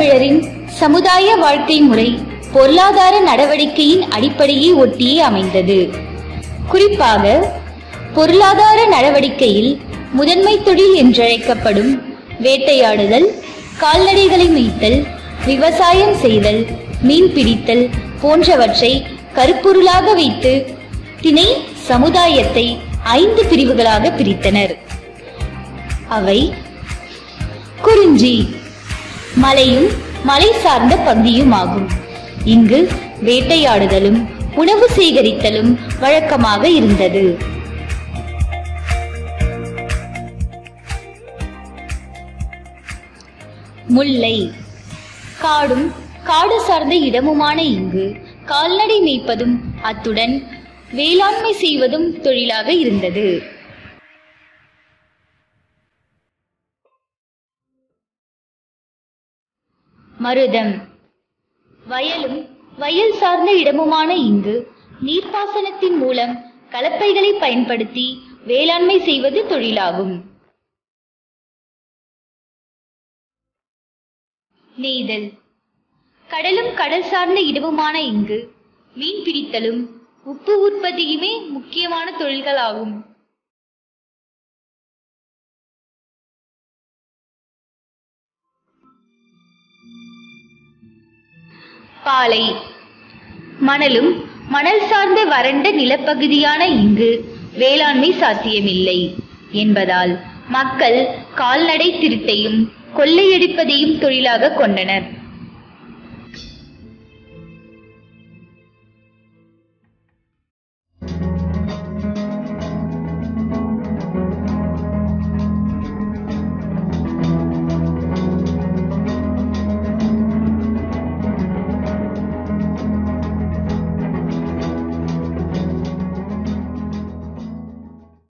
தமிழரின் சமுதாய வாழ்க்கை முறை பொருளாதார நடவடிக்கையின் அடிப்படையை ஒட்டியே அமைந்தது குறிப்பாக பொருளாதார நடவடிக்கையில் முதன்மை தொழில் என்றழைக்கப்படும் வேட்டையாடுதல் கால்நடைகளை மேய்த்தல் விவசாயம் செய்தல் மீன் பிடித்தல் போன்றவற்றை கருப்பொருளாக வைத்து திணை சமுதாயத்தை ஐந்து பிரிவுகளாக பிரித்தனர் அவை குறிஞ்சி மலையும் மலை சார்ந்த பகுதியுமாகும் இங்கு வேட்டையாடுதலும் உணவு சேகரித்தலும் வழக்கமாக இருந்தது முல்லை காடும் காடு சார்ந்த இடமுமான இங்கு கால்நடை மேய்ப்பதும் அத்துடன் வேளாண்மை செய்வதும் தொழிலாக இருந்தது மருதம் வயலும் வயல் சார்ந்த இடமுமான இங்கு நீர்ப்பாசனத்தின் மூலம் கலப்பைகளை பயன்படுத்தி வேளாண்மை செய்வது தொழிலாகும் நெய்தல் கடலும் கடல் சார்ந்த இடமுமான இங்கு மீன் பிடித்தலும் உப்பு உற்பத்தியுமே முக்கியமான தொழில்களாகும் பாலை மணலும் மணல் சார்ந்த வறண்ட நிலப்பகுதியான இங்கு வேளாண்மை சாத்தியமில்லை என்பதால் மக்கள் கால்நடை திருட்டையும் கொள்ளையடிப்பதையும் தொழிலாக கொண்டனர்